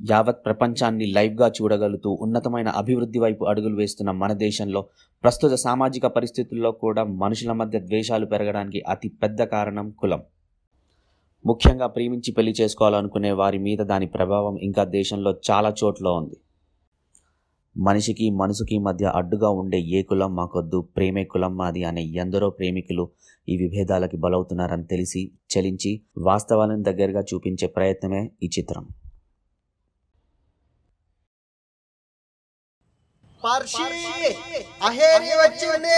యావత్ ప్రపంచాన్ని లైవ్గా చూడగలుగుతూ ఉన్నతమైన అభివృద్ధి వైపు అడుగులు వేస్తున్న మన దేశంలో ప్రస్తుత సామాజిక పరిస్థితుల్లో కూడా మనుషుల మధ్య ద్వేషాలు పెరగడానికి అతి పెద్ద కారణం కులం ముఖ్యంగా ప్రేమించి పెళ్లి చేసుకోవాలనుకునే వారి మీద దాని ప్రభావం ఇంకా దేశంలో చాలా చోట్ల ఉంది మనిషికి మనసుకి మధ్య అడ్డుగా ఉండే ఏ కులం మాకొద్దు ప్రేమే కులం మాది అనే ఎందరో ప్రేమికులు ఈ విభేదాలకి బలవుతున్నారని తెలిసి చలించి వాస్తవాలను దగ్గరగా చూపించే ప్రయత్నమే ఈ చిత్రం పార్షి అహేరి వచ్చింది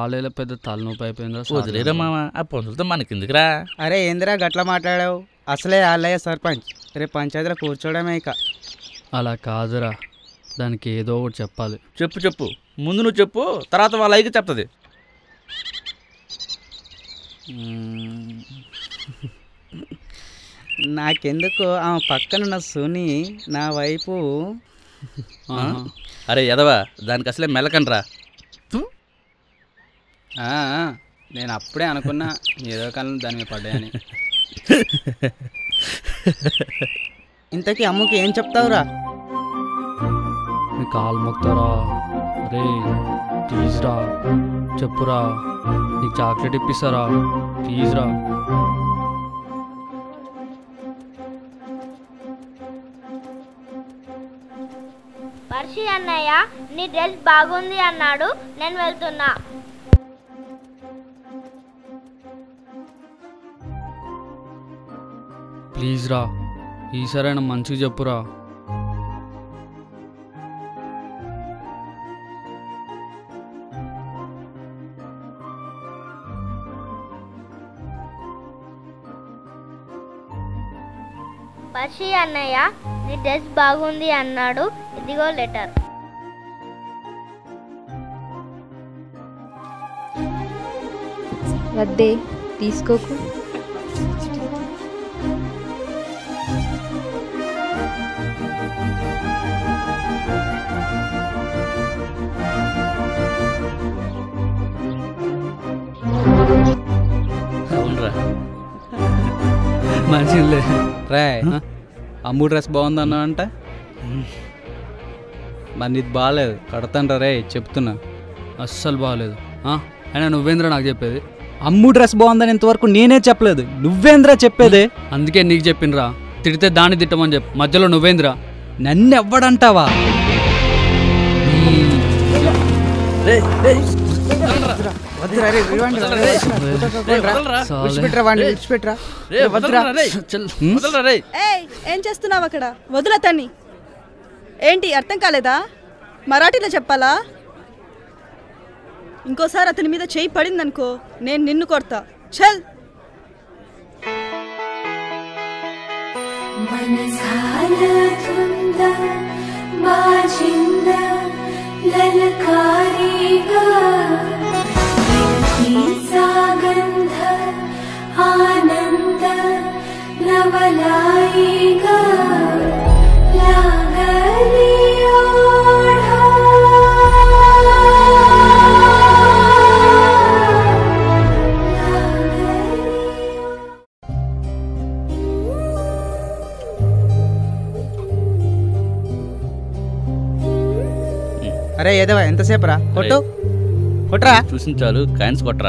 కాలేలో పెద్ద తలనొప్పి అయిపోయిందిరా వదిలేరా మామ ఆ పనులతో మనకెందుకురా అరే ఏందిరా గట్ల మాట్లాడావు అసలే ఆలయ సర్పంచ్ రేపు పంచాయతీలో కూర్చోవడమే ఇక అలా కాదురా దానికి ఏదో ఒకటి చెప్పాలి చెప్పు చెప్పు ముందు నువ్వు చెప్పు తర్వాత వాళ్ళ అయ్యకి చెప్తుంది మ్మ్. నాకెందుకు ఆమె పక్కనున్న సుని నా వైపు ఆహా. అరే ఎదవా దానికి అసలే మెలకండ్రా ఆ, ఆ, నేను అప్పుడే అనుకున్నా ఏదో కాలం దాని మీద పడ్డాయని ఇంతకీ అమ్ముకి ఏం చెప్తావురా నీ కాలు మొక్తారా రే ప్లీజ్రా చెప్పురా నీకు చాక్లెట్ ఇప్పిస్తారా ప్లీజ్రా వర్షి అన్నయ్య నీ డ్రెస్ బాగుంది అన్నాడు నేను వెళ్తున్నా ప్లీజ్ రా ఈసారైనా మంచిగా చెప్పురా వర్షి అన్నయ్య నీ డ్రెస్ బాగుంది అన్నాడు ఇదిగో లెటర్ వద్దే తీసుకోకు అవునరా మంచిలే రే అమ్ము డ్రెస్ బాగుందన్నా అంట మరి నీది బాగాలేదు కడతాండ్రా రే చెప్తున్నా అస్సలు బాగాలేదు ఆ? అయినా నువ్వేంద్ర నాకు చెప్పేది అమ్ము డ్రెస్ బాగుందని ఇంతవరకు నేనే చెప్పలేదు నువ్వేంద్రా చెప్పేది అందుకే నీకు చెప్పినరా తిడితే దాన్ని తిట్టమని చెప్పు మధ్యలో నువ్వేంద్రా నన్ను ఎవ్వడంటావా ఏయ్ ఏం చేస్తున్నావు అక్కడ వదులతన్ని ఏంటి అర్థం కాలేదా మరాఠీలో చెప్పాలా ఇంకోసారి అతని మీద చేయి పడిందనుకో నేను నిన్ను కొడతా చల్ मन झालं धुंद माझिंद ललकारी ग मेथीचा गंध आनंद नवलाई ग लागली लागली అరే ఏదవా ఎంతసేపు రా కొట్టు కొట్రా చూసిన చాలు కాయిన్స్ కొట్టరా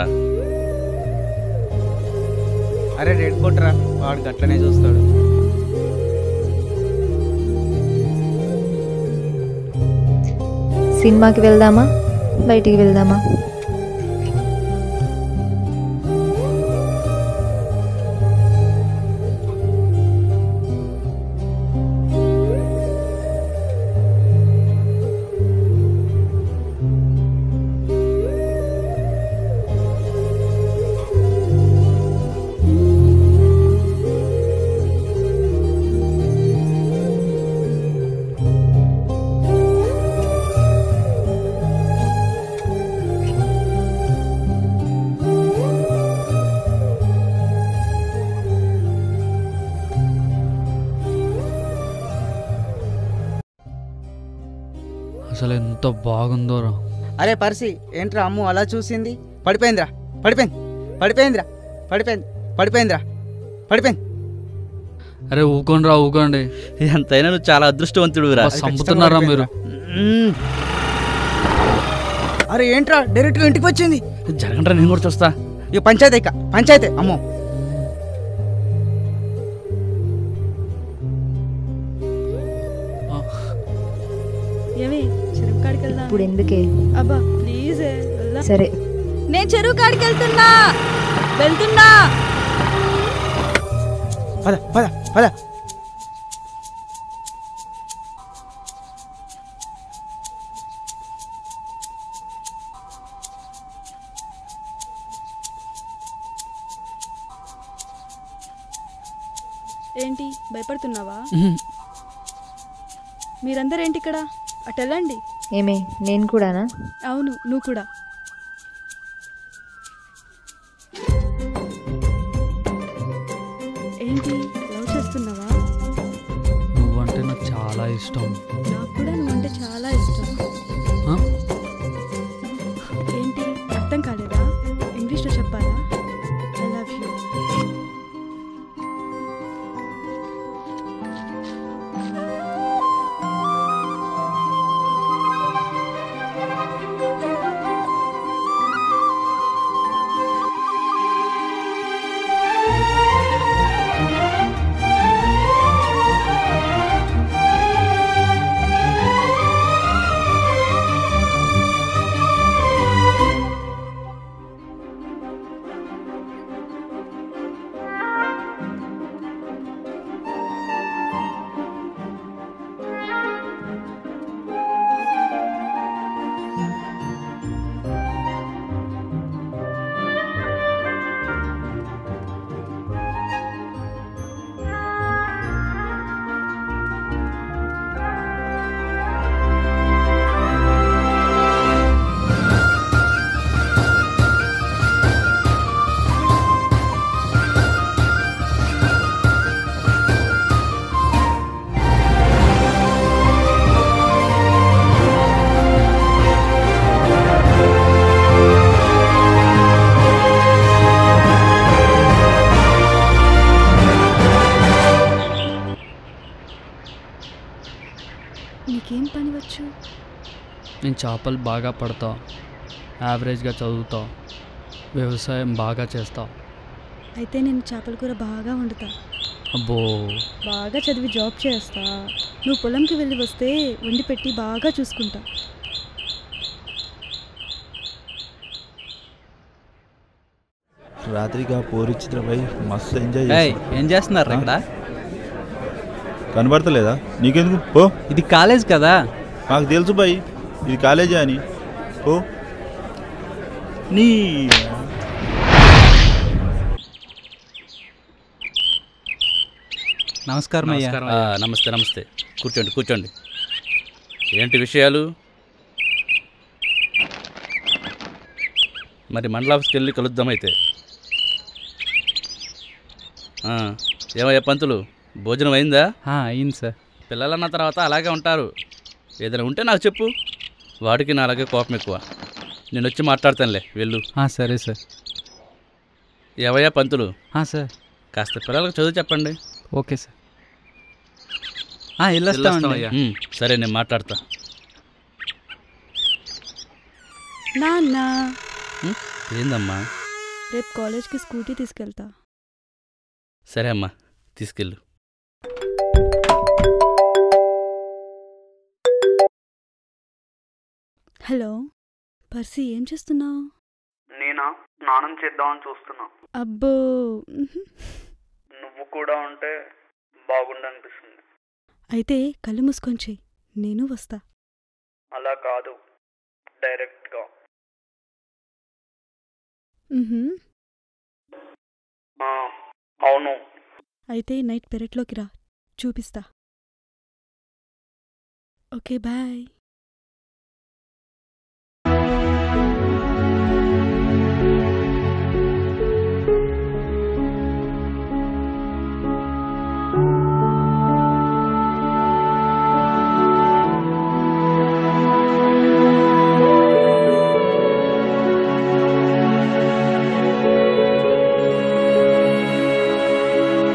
అరే రెడ్ కొట్రా వాడు గట్లనే చూస్తాడు సినిమాకి వెళ్దామా బయటికి వెళ్దామా అసలు ఎంత బాగుందోరా అరే పర్సి ఏంట్రా అమ్ము అలా చూసింది పడిపోయిందిరా పడిపోయింది పడిపోయిందిరా పడిపోయింది పడిపోయిందిరా పడిపోయింది అరే ఊకోండి రా ఊకోండి ఎంతైనా నువ్వు చాలా అదృష్టవంతుడురా బస్ చంపుతున్నారా మీరు మ్మ్. అరే ఏంట్రా డైరెక్ట్గా ఇంటికి వచ్చింది జరగండ్రా నేను కూడా చూస్తా ఇక పంచాయతీ ఇక పంచాయతీ అమ్మో ఏమి చెరువు కాడికి వెళ్దాం ఇప్పుడు ఎందుకే అబ్బా ప్లీజ్ వెళ్దాం సరే నేను చెరువు కాడికి వెళ్తున్నా వెళ్తున్నా పద పద పద ఏంటి భయపడుతున్నావా మీరందరూ ఏంటి ఇక్కడ అటు వెళ్ళండి ఏమే నేను కూడానా అవును నువ్వు కూడా ఏంటి లవ్ చేస్తున్నావా నువ్వంటే నాకు చాలా ఇష్టం నాకు కూడా నువ్వంటే చాలా ఇష్టం ఆ? ఏంటి అర్థం కాలేదా ఇంగ్లీష్లో చెప్పాలా ఐ లవ్ యూ నీకేం పని వచ్చు నేను చేపలు బాగా పడతా యావరేజ్గా చదువుతా వ్యవసాయం బాగా చేస్తా అయితే నేను చేపల కూర బాగా వండుతా అబ్బో బాగా చదివి జాబ్ చేస్తా నువ్వు పొలంకి వెళ్ళి వస్తే వండి పెట్టి బాగా చూసుకుంటా రాత్రిగా పోరిచ్చిత్ర భయ్ మస్తు ఎంజాయ్ ఏయ్ ఏం చేస్తున్నారు ఇక్కడ కనబడతలేదా నీకెందుకు పో ఇది కాలేజ్ కదా నాకు తెలుసు భయ్ ఇది కాలేజీ అని పో నీ నమస్కారం అయ్యా నమస్కారం ఆ, నమస్తే నమస్తే కూర్చోండి కూర్చోండి ఏంటి విషయాలు మరి మండల ఆఫీస్కి వెళ్ళి కలుద్దాం అయితే ఆ, ఏమయ్యా పంతులు భోజనం అయిందా అయింది సార్ పిల్లలన్న తర్వాత అలాగే ఉంటారు ఏదైనా ఉంటే నాకు చెప్పు వాడికి నా అలాగే కోపం ఎక్కువ నేను వచ్చి మాట్లాడతానులే వెళ్ళు సరే సార్ ఏవయ్యా పంతులు సార్ కాస్త పిల్లలకు చదువు చెప్పండి ఓకే సార్ వెళ్ళొస్తామండి ఉమ్, సరే నేను మాట్లాడతా నాన్న ఉమ్, ఏందమ్మా రేపు కాలేజ్కి స్కూటీ తీసుకెళ్తా సరే అమ్మా తీసుకెళ్ళు హలో పర్సి ఏం చేస్తున్నావు నేనా స్నానం చేద్దామని చూస్తున్నా అబ్బో ఉహు. నువ్వు కూడా ఉంటే బాగుండనిపిస్తుంది అయితే కళ్ళు మూసుకొని చెయ్యి నేను వస్తా అలా కాదు డైరెక్ట్గా ఉహు. ఆ, అవును అయితే నైట్ పెరట్లోకి రా చూపిస్తా ఓకే బాయ్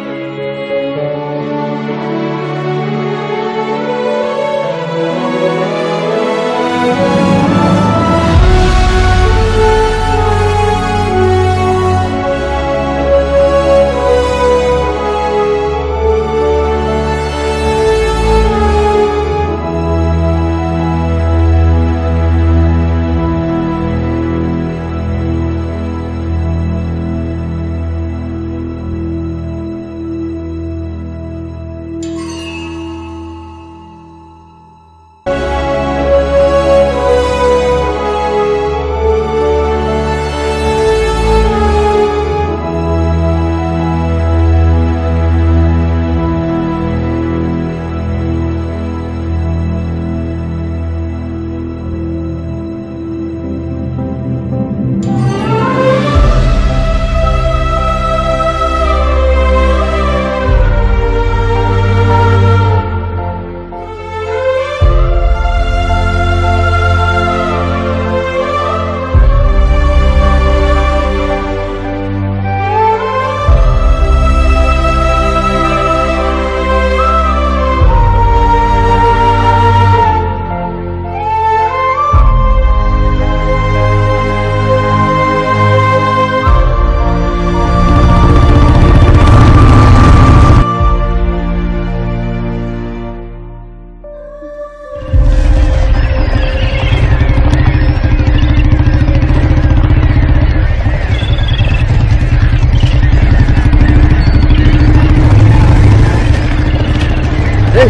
ఆ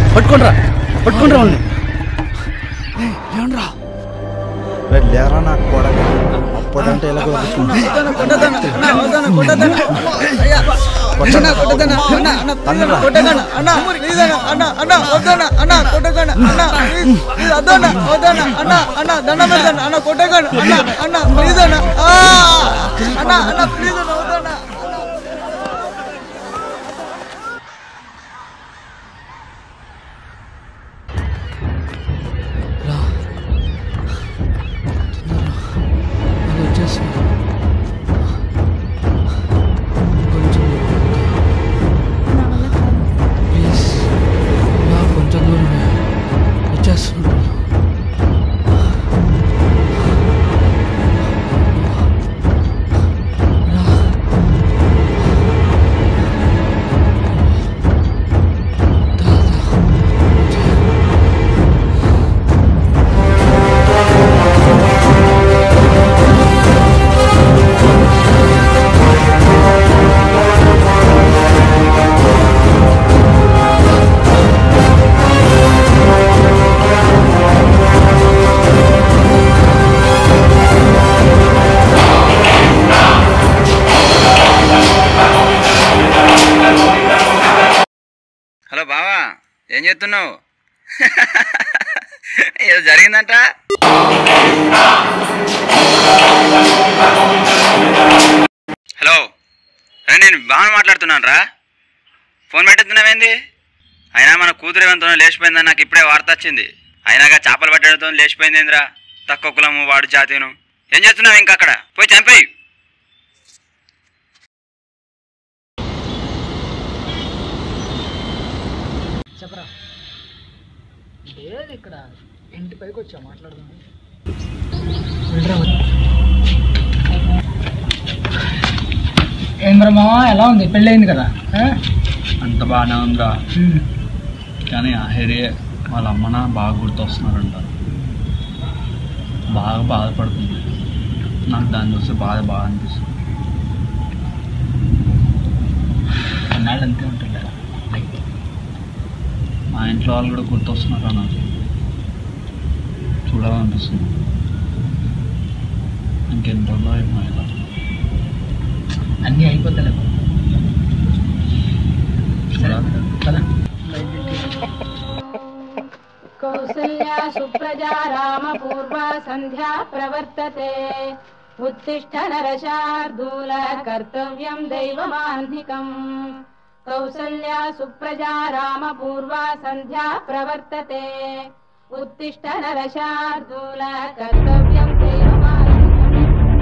పట్టుకోండిరా పట్టుకోండిరా వాళ్ళని ఏమండ్రా రే, లేరా నాకు కూడా అప్పుడంటే ఇలా కొంచెం దూరమే వచ్చేస్తున్నాడు హలో బావా ఏం చేస్తున్నావు ఏదో జరిగిందంట హలో అరే నేను బాగా మాట్లాడుతున్నాను రా ఫోన్ పెట్టేస్తున్నావేంది అయినా మన కూతురు ఏమంతో లేచిపోయిందని నాకు ఇప్పుడే వార్త వచ్చింది అయినాగా చేపలు పట్టడంతో లేచిపోయింది ఏందిరా తక్కువ కులము వాడు జాతీను ఏం చేస్తున్నావు ఇంకా అక్కడ పోయి చంపేయి చెప్పరా లేదు ఇక్కడ ఇంటి పైకి వచ్చా మాట్లాడదాం ఏం బ్రహ్మా ఎలా ఉంది పెళ్ళయింది కదా ఆ? అంత బాగానే ఉందిరా కానీ ఆ హెరే వాళ్ళ అమ్మ నాన్న బాగా గుర్తొస్తున్నారంట బాగా బాధపడుతుంది నాకు దాన్ని చూస్తే బాధ బాగా అనిపిస్తుంది అన్నాడు అంతే ఉంటుంది లైక్ మా ఇంట్లో వాళ్ళు కూడా గుర్తొస్తున్నారా నాకు చూడాలనిపిస్తుంది ఇంకెన్ని రోజులు ఏమో ఇలా అన్నీ అయిపోతాయి చూడాలి కదా కౌసల్యా సుప్రజా రామ పూర్వ సంధ్యా ప్రవర్తతే ఉత్తిష్ట నరశార్దూల కర్తవ్యం దైవమాహ్నికం కౌసల్యా సుప్రజా రామ పూర్వ సంధ్యా ప్రవర్తతే ఉత్తిష్ట నరశార్దూల కర్తవ్యం దైవమాహ్నికం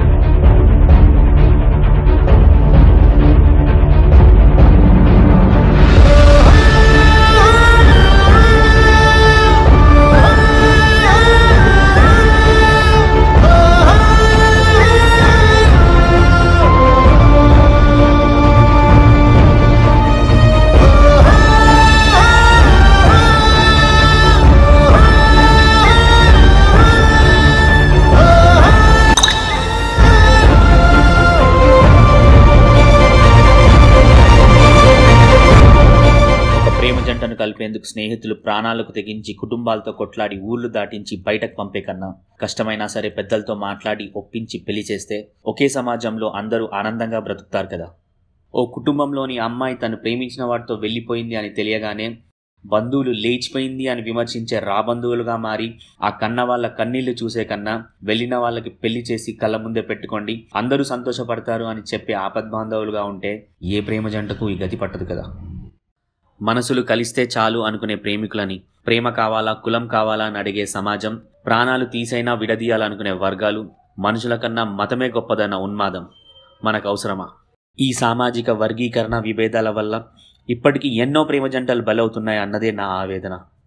ఒక ప్రేమ జంటను కలిపేందుకు స్నేహితులు ప్రాణాలకు తెగించి కుటుంబాలతో కొట్లాడి ఊర్లు దాటించి బయటకు పంపే కన్నా కష్టమైనా సరే పెద్దలతో మాట్లాడి ఒప్పించి పెళ్లి చేస్తే ఒకే సమాజంలో అందరూ ఆనందంగా బ్రతుకుతారు కదా ఓ కుటుంబంలోని అమ్మాయి తను ప్రేమించిన వాడితో వెళ్ళిపోయింది అని తెలియగానే బంధువులు లేచిపోయింది అని విమర్శించే రాబంధువులుగా మారి ఆ కన్న వాళ్ళ కన్నీళ్లు చూసే కన్నా వెళ్ళిన వాళ్ళకి పెళ్లి చేసి కళ్ళ ముందే పెట్టుకోండి అందరూ సంతోషపడతారు అని చెప్పే ఆపద్బాంధవులుగా ఉంటే ఏ ప్రేమ జంటకు ఈ గతి పట్టదు కదా మనసులు కలిస్తే చాలు అనుకునే ప్రేమికులని ప్రేమ కావాలా కులం కావాలా అని అడిగే సమాజం ప్రాణాలు తీసైనా విడదీయాలనుకునే వర్గాలు మనుషుల కన్నా మతమే గొప్పదన్న ఉన్మాదం మనకు అవసరమా ఈ సామాజిక వర్గీకరణ విభేదాల వల్ల ఇప్పటికీ ఎన్నో ప్రేమ జంటలు బలవుతున్నాయి అన్నదే నా ఆవేదన